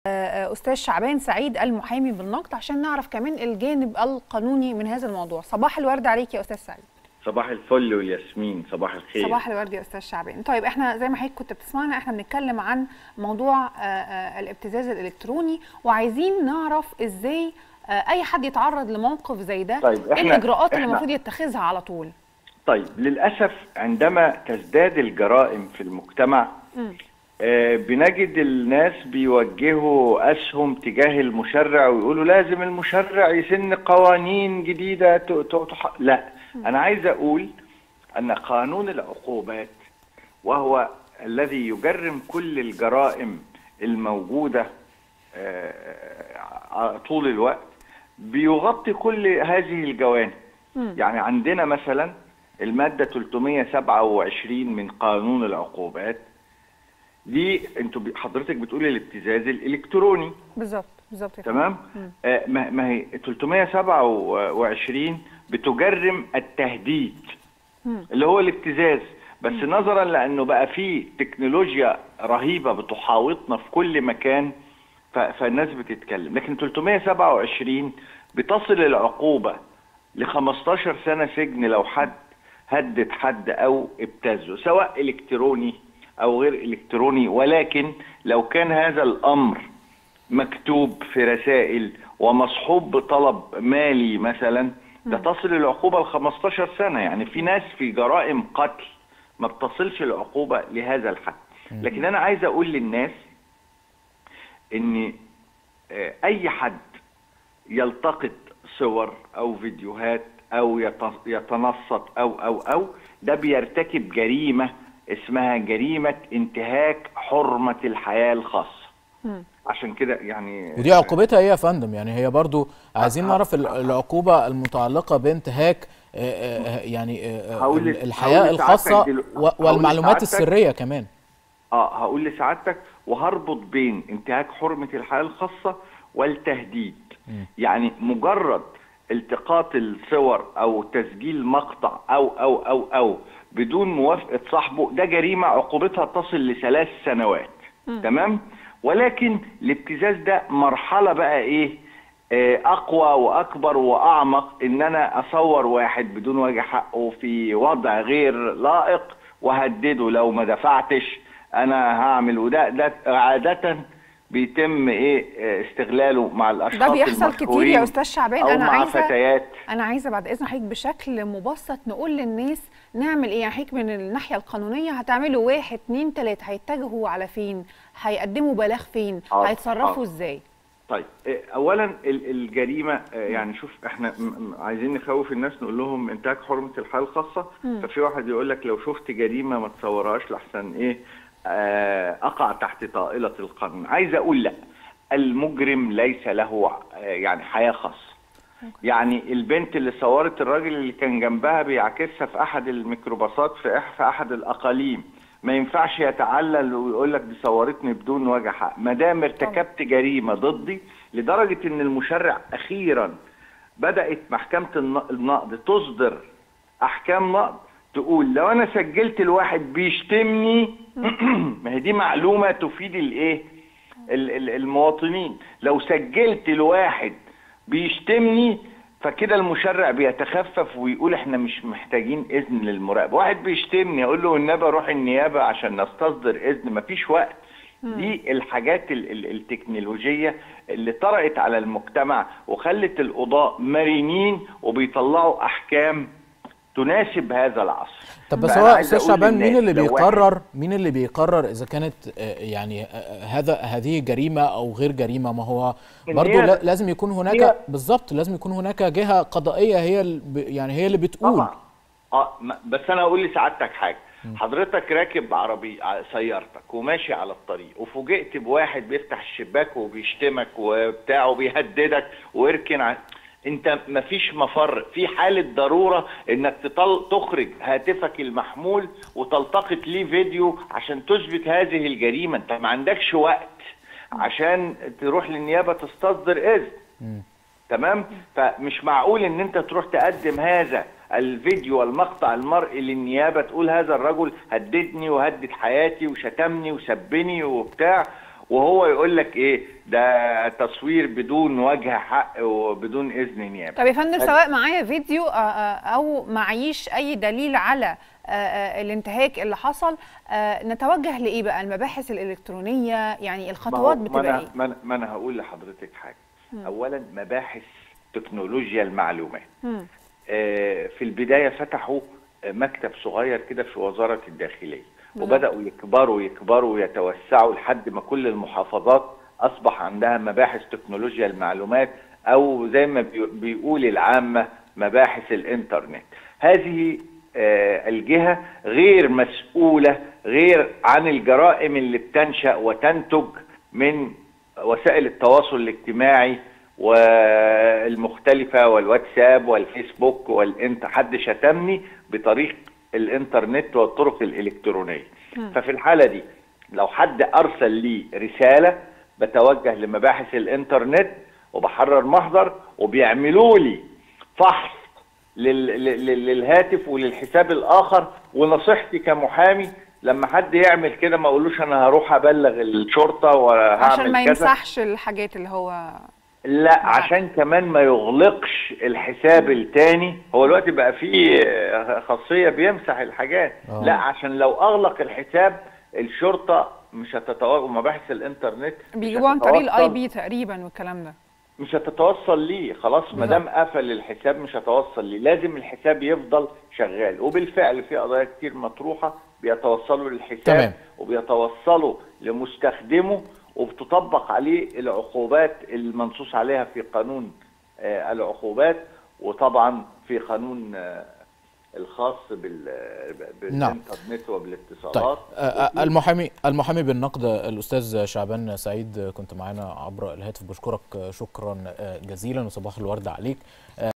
استاذ شعبان سعيد المحامي بالنقد عشان نعرف كمان الجانب القانوني من هذا الموضوع صباح الورد عليك يا استاذ سعيد صباح الفل والياسمين صباح الخير صباح الورد يا استاذ شعبان طيب احنا زي ما حضرتك كنت بتسمعنا احنا بنتكلم عن موضوع الابتزاز الالكتروني وعايزين نعرف ازاي اي حد يتعرض لموقف زي ده طيب ايه الاجراءات اللي المفروض يتخذها على طول طيب للاسف عندما تزداد الجرائم في المجتمع آه بنجد الناس بيوجهوا اسهم تجاه المشرع ويقولوا لازم المشرع يسن قوانين جديده تح... لا انا عايز اقول ان قانون العقوبات وهو الذي يجرم كل الجرائم الموجوده آه طول الوقت بيغطي كل هذه الجوانب يعني عندنا مثلا الماده 327 من قانون العقوبات دي انتوا حضرتك بتقولي الابتزاز الالكتروني بالظبط بالظبط تمام آه ما هي 327 بتجرم التهديد مم. اللي هو الابتزاز بس مم. نظرا لانه بقى في تكنولوجيا رهيبه بتحاوطنا في كل مكان فالناس بتتكلم لكن 327 بتصل العقوبه ل 15 سنه سجن لو حد هدد حد او ابتزه سواء الكتروني او غير الكتروني ولكن لو كان هذا الامر مكتوب في رسائل ومصحوب بطلب مالي مثلا ده تصل العقوبه ل 15 سنه يعني في ناس في جرائم قتل ما بتصلش العقوبه لهذا الحد لكن انا عايز اقول للناس ان اي حد يلتقط صور او فيديوهات او يتنصت او او او ده بيرتكب جريمه اسمها جريمه انتهاك حرمه الحياه الخاصه م. عشان كده يعني ودي عقوبتها ايه يا فندم يعني هي برضو عايزين نعرف العقوبه المتعلقه بانتهاك يعني الحياه الخاصه والمعلومات السريه كمان اه هقول لسعادتك وهربط بين انتهاك حرمه الحياه الخاصه والتهديد م. يعني مجرد التقاط الصور او تسجيل مقطع او او او او بدون موافقه صاحبه ده جريمه عقوبتها تصل لثلاث سنوات م. تمام ولكن الابتزاز ده مرحله بقى ايه آه اقوى واكبر واعمق ان انا اصور واحد بدون وجه حقه في وضع غير لائق وهدده لو ما دفعتش انا هعمل وده ده عاده بيتم ايه استغلاله مع الاشخاص ده بيحصل كتير يا استاذ شعبان أو انا مع عايزه فتيات انا عايزه بعد اذن حضرتك بشكل مبسط نقول للناس نعمل ايه يعني حضرتك من الناحيه القانونيه هتعملوا واحد اتنين تلاته هيتجهوا على فين هيقدموا بلاغ فين هيتصرفوا ازاي طيب اولا الجريمه يعني شوف احنا عايزين نخوف الناس نقول لهم انتهاك حرمه الحياه الخاصه ففي واحد يقول لك لو شفت جريمه ما تصورهاش لحسن ايه اقع تحت طائله القانون عايز اقول لا المجرم ليس له يعني حياه خاصه يعني البنت اللي صورت الراجل اللي كان جنبها بيعكسها في احد الميكروباصات في في احد الاقاليم ما ينفعش يتعلل ويقول لك دي صورتني بدون وجه حق ما دام ارتكبت جريمه ضدي لدرجه ان المشرع اخيرا بدات محكمه النقد تصدر احكام نقد تقول لو انا سجلت الواحد بيشتمني ما هي دي معلومه تفيد الايه المواطنين لو سجلت الواحد بيشتمني فكده المشرع بيتخفف ويقول احنا مش محتاجين اذن للمراقبه واحد بيشتمني اقول له والنبي اروح النيابه عشان نستصدر اذن مفيش وقت دي الحاجات التكنولوجيه اللي طرقت على المجتمع وخلت القضاء مرنين وبيطلعوا احكام تناسب هذا العصر طب بس هو استاذ شعبان مين اللي بيقرر مين اللي بيقرر اذا كانت يعني هذا هذه جريمه او غير جريمه ما هو برضه لازم يكون هناك بالظبط لازم يكون هناك جهه قضائيه هي يعني هي اللي بتقول طبعا اه بس انا اقول لسعادتك حاجه حضرتك راكب عربي سيارتك وماشي على الطريق وفوجئت بواحد بيفتح الشباك وبيشتمك وبتاع وبيهددك ويركن ع... انت مفيش مفر في حاله ضروره انك تطل... تخرج هاتفك المحمول وتلتقط ليه فيديو عشان تثبت هذه الجريمه انت ما عندكش وقت عشان تروح للنيابه تستصدر اذن تمام فمش معقول ان انت تروح تقدم هذا الفيديو والمقطع المرئي للنيابه تقول هذا الرجل هددني وهدد حياتي وشتمني وسبني وبتاع وهو يقول لك ايه ده تصوير بدون وجه حق وبدون اذن نيابه طب يا فندم سواء معايا فيديو او معيش اي دليل على الانتهاك اللي حصل نتوجه لايه بقى المباحث الالكترونيه يعني الخطوات بتبقى ايه ما انا هقول لحضرتك حاجه م. اولا مباحث تكنولوجيا المعلومات آه في البدايه فتحوا مكتب صغير كده في وزاره الداخليه وبداوا يكبروا يكبروا ويتوسعوا لحد ما كل المحافظات اصبح عندها مباحث تكنولوجيا المعلومات او زي ما بيقول العامه مباحث الانترنت هذه آه الجهه غير مسؤوله غير عن الجرائم اللي بتنشا وتنتج من وسائل التواصل الاجتماعي والمختلفه والواتساب والفيسبوك والانت حد شتمني بطريق الانترنت والطرق الالكترونيه م. ففي الحاله دي لو حد ارسل لي رساله بتوجه لمباحث الانترنت وبحرر محضر وبيعملوا لي فحص للهاتف وللحساب الاخر ونصيحتي كمحامي لما حد يعمل كده ما اقولوش انا هروح ابلغ الشرطه وهعمل عشان ما يمسحش الحاجات اللي هو لا عشان كمان ما يغلقش الحساب التاني هو دلوقتي بقى فيه خاصيه بيمسح الحاجات أوه. لا عشان لو اغلق الحساب الشرطه مش هتتواصل مباحث الانترنت بيجيبوها عن طريق الاي بي تقريبا والكلام ده مش هتتوصل ليه خلاص ما دام قفل الحساب مش هتوصل ليه لازم الحساب يفضل شغال وبالفعل في قضايا كتير مطروحه بيتوصلوا للحساب تمام. وبيتوصلوا لمستخدمه وبتطبق عليه العقوبات المنصوص عليها في قانون آه العقوبات وطبعا في قانون آه الخاص بال بالانترنت وبالاتصالات طيب. المحامي المحامي بالنقد الاستاذ شعبان سعيد كنت معانا عبر الهاتف بشكرك شكرا جزيلا وصباح الورد عليك